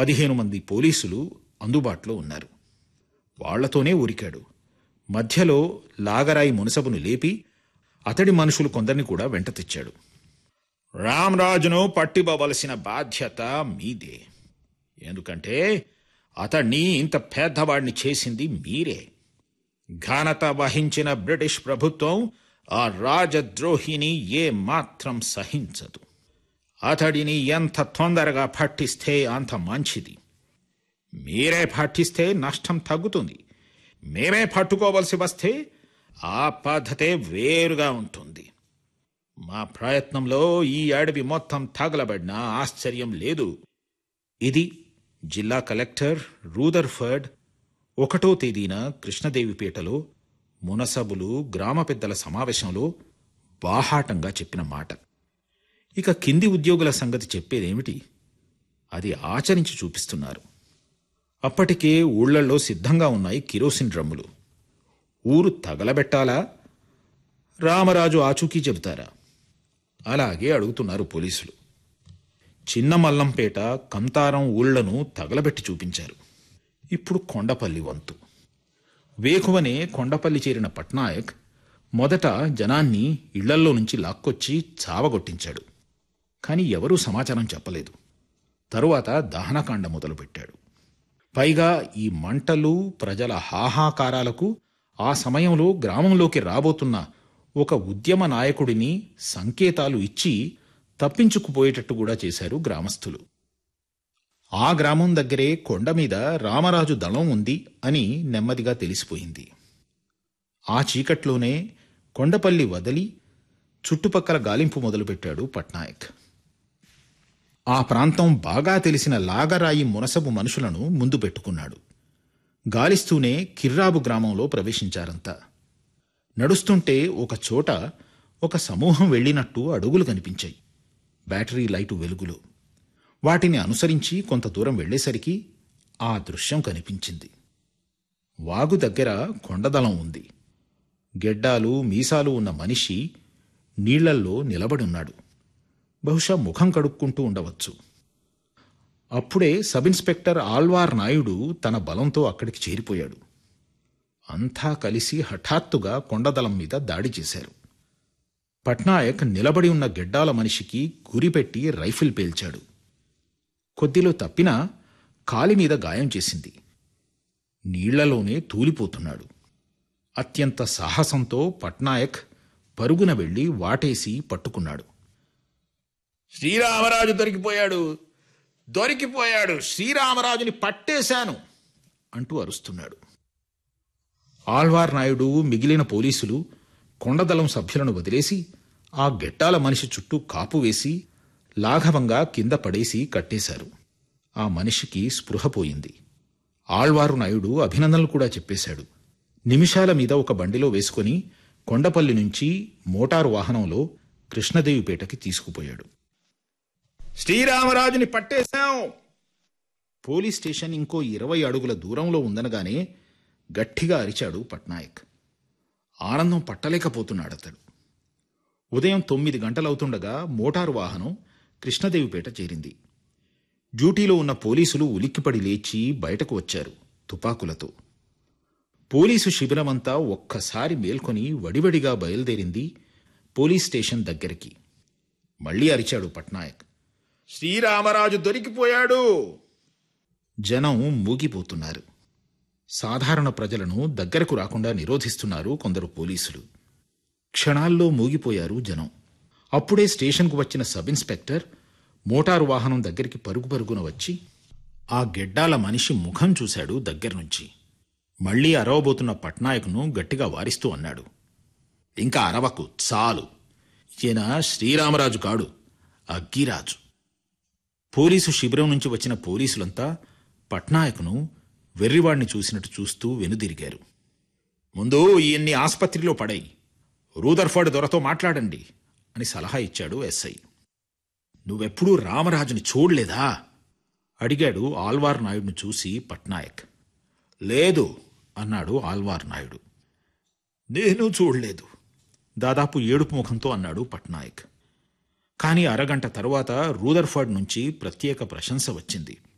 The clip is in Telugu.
పదిహేను మంది పోలీసులు అందుబాటులో ఉన్నారు వాళ్లతోనే ఉరికాడు మధ్యలో లాగరాయి మునసబును లేపి అతడి మనుషులు కొందరిని కూడా వెంట తెచ్చాడు రామరాజును పట్టిపోవలసిన బాధ్యత మీదే ఎందుకంటే అతణ్ణి ఇంత పేదవాడిని చేసింది మీరే ఘనత వహించిన బ్రిటిష్ ప్రభుత్వం ఆ రాజద్రోహిని ఏ మాత్రం సహించదు అతడిని ఎంత తొందరగా పట్టిస్తే అంత మంచిది మీరే పట్టిస్తే నష్టం తగ్గుతుంది మేమే పట్టుకోవలసి వస్తే ఆ పద్ధతే వేరుగా ఉంటుంది మా ప్రయత్నంలో ఈ అడవి మొత్తం తగలబడినా ఆశ్చర్యం లేదు ఇది జిల్లా కలెక్టర్ రూదర్ఫర్డ్ ఒకటో తేదీన కృష్ణదేవిపేటలో మునసబులు గ్రామ పెద్దల సమావేశంలో బాహాటంగా చెప్పిన మాట ఇక కింది ఉద్యోగుల సంగతి చెప్పేదేమిటి అది ఆచరించి చూపిస్తున్నారు అప్పటికే ఊళ్ళల్లో సిద్ధంగా ఉన్నాయి కిరోసిన్ డ్రమ్ములు ఊరు తగలబెట్టాలా రామరాజు ఆచూకీ చెబుతారా అలాగే అడుగుతున్నారు పోలీసులు చిన్న మల్లంపేట కంతారం ఊళ్లను తగలబెట్టి చూపించారు ఇప్పుడు కొండపల్లి వంతు వేకువనే కొండపల్లి చేరిన పట్నాయక్ మొదట జనాన్ని ఇళ్లల్లో నుంచి లాక్కొచ్చి చావగొట్టించాడు కాని ఎవరూ సమాచారం చెప్పలేదు తరువాత దహనకాండ మొదలుపెట్టాడు పైగా ఈ మంటలు ప్రజల హాహాకారాలకు ఆ సమయంలో గ్రామంలోకి రాబోతున్న ఒక ఉద్యమ నాయకుడిని సంకేతాలు ఇచ్చి తప్పించుకుపోయేటట్టు కూడా చేశారు గ్రామస్తులు ఆ గ్రామం దగ్గరే కొండ మీద రామరాజు దళం ఉంది అని నెమ్మదిగా తెలిసిపోయింది ఆ చీకట్లోనే కొండపల్లి వదిలి చుట్టుపక్కల గాలింపు మొదలుపెట్టాడు పట్నాయక్ ఆ ప్రాంతం బాగా తెలిసిన లాగరాయి మునసబు మనుషులను ముందు పెట్టుకున్నాడు గాలిస్తూనే కిర్రాబు గ్రామంలో ప్రవేశించారంతా నడుస్తుంటే ఒక చోట ఒక సమూహం వెళ్ళినట్టు అడుగులు కనిపించాయి బ్యాటరీ లైటు వెలుగులో వాటిని అనుసరించి కొంత దూరం వెళ్ళేసరికి ఆ దృశ్యం కనిపించింది వాగు దగ్గర కొండదలం ఉంది గెడ్డాలు మీసాలు ఉన్న మనిషి నీళ్లల్లో నిలబడున్నాడు బహుశా ముఖం కడుక్కుంటూ ఉండవచ్చు అప్పుడే సబ్ ఇన్స్పెక్టర్ ఆల్వార్ నాయుడు తన బలంతో అక్కడికి చేరిపోయాడు అంతా కలిసి హఠాత్తుగా కొండదలం మీద దాడి చేశారు పట్నాయక్ నిలబడి ఉన్న గెడ్డాల మనిషికి గురిపెట్టి రైఫిల్ పేల్చాడు కొద్దిలో తప్పినా కాలి మీద గాయం చేసింది నీళ్లలోనే తూలిపోతున్నాడు అత్యంత సాహసంతో పట్నాయక్ పరుగున వెళ్లి వాటేసి పట్టుకున్నాడు శ్రీరామరాజు దొరికిపోయాడు దొరికిపోయాడు శ్రీరామరాజుని పట్టేశాను అంటూ అరుస్తున్నాడు ఆల్వార్ నాయుడు మిగిలిన పోలీసులు కొండదళం సభ్యులను వదిలేసి ఆ గెట్టాల మనిషి చుట్టూ కాపు వేసి లాఘవంగా కింద పడేసి కట్టేశారు ఆ మనిషికి స్పృహ పోయింది ఆళ్వారు నాయుడు అభినందనలు కూడా చెప్పేశాడు నిమిషాల మీద ఒక బండిలో వేసుకుని కొండపల్లి నుంచి మోటారు వాహనంలో కృష్ణదేవిపేటకి తీసుకుపోయాడు శ్రీరామరాజుని పట్టేశాం పోలీస్ స్టేషన్ ఇంకో ఇరవై అడుగుల దూరంలో ఉందనగానే గట్టిగా అరిచాడు పట్నాయక్ ఆనందం పట్టలేకపోతున్నాడతడు ఉదయం తొమ్మిది గంటలవుతుండగా మోటారు వాహనం కృష్ణదేవిపేట చేరింది డ్యూటీలో ఉన్న పోలీసులు ఉలిక్కిపడి లేచి బయటకు వచ్చారు తుపాకులతో పోలీసు శిబిరమంతా ఒక్కసారి మేల్కొని వడివడిగా బయలుదేరింది పోలీస్ స్టేషన్ దగ్గరికి మళ్ళీ అరిచాడు పట్నాయక్ శ్రీరామరాజు దొరికిపోయాడు జనం మూగిపోతున్నారు సాధారణ ప్రజలను దగ్గరకు రాకుండా నిరోధిస్తున్నారు కొందరు పోలీసులు క్షణాల్లో మూగిపోయారు జనం అప్పుడే స్టేషన్కు వచ్చిన సబ్ ఇన్స్పెక్టర్ మోటారు వాహనం దగ్గరికి పరుగు పరుగున వచ్చి ఆ గెడ్డాల మనిషి ముఖం చూశాడు దగ్గర్నుంచి మళ్లీ అరవబోతున్న పట్నాయకును గట్టిగా వారిస్తూ అన్నాడు ఇంకా అరవకు చాలు ఈయన శ్రీరామరాజు కాడు అగ్గిరాజు పోలీసు శిబిరం నుంచి వచ్చిన పోలీసులంతా పట్నాయకును వెర్రివాణ్ణి చూసినట్టు చూస్తూ వెనుదిరిగారు ముందు ఈయన్ని ఆస్పత్రిలో పడై రూదర్ఫర్డ్ దొరతో మాట్లాడండి అని సలహా ఇచ్చాడు ఎస్ఐ నువ్వెప్పుడూ రామరాజుని చూడలేదా అడిగాడు ఆల్వార్ నాయుడును చూసి పట్నాయక్ లేదు అన్నాడు ఆల్వార్ నాయుడు నేను చూడలేదు దాదాపు ఏడుపు ముఖంతో అన్నాడు పట్నాయక్ కానీ అరగంట తరువాత రూదర్ఫర్డ్ నుంచి ప్రత్యేక ప్రశంస వచ్చింది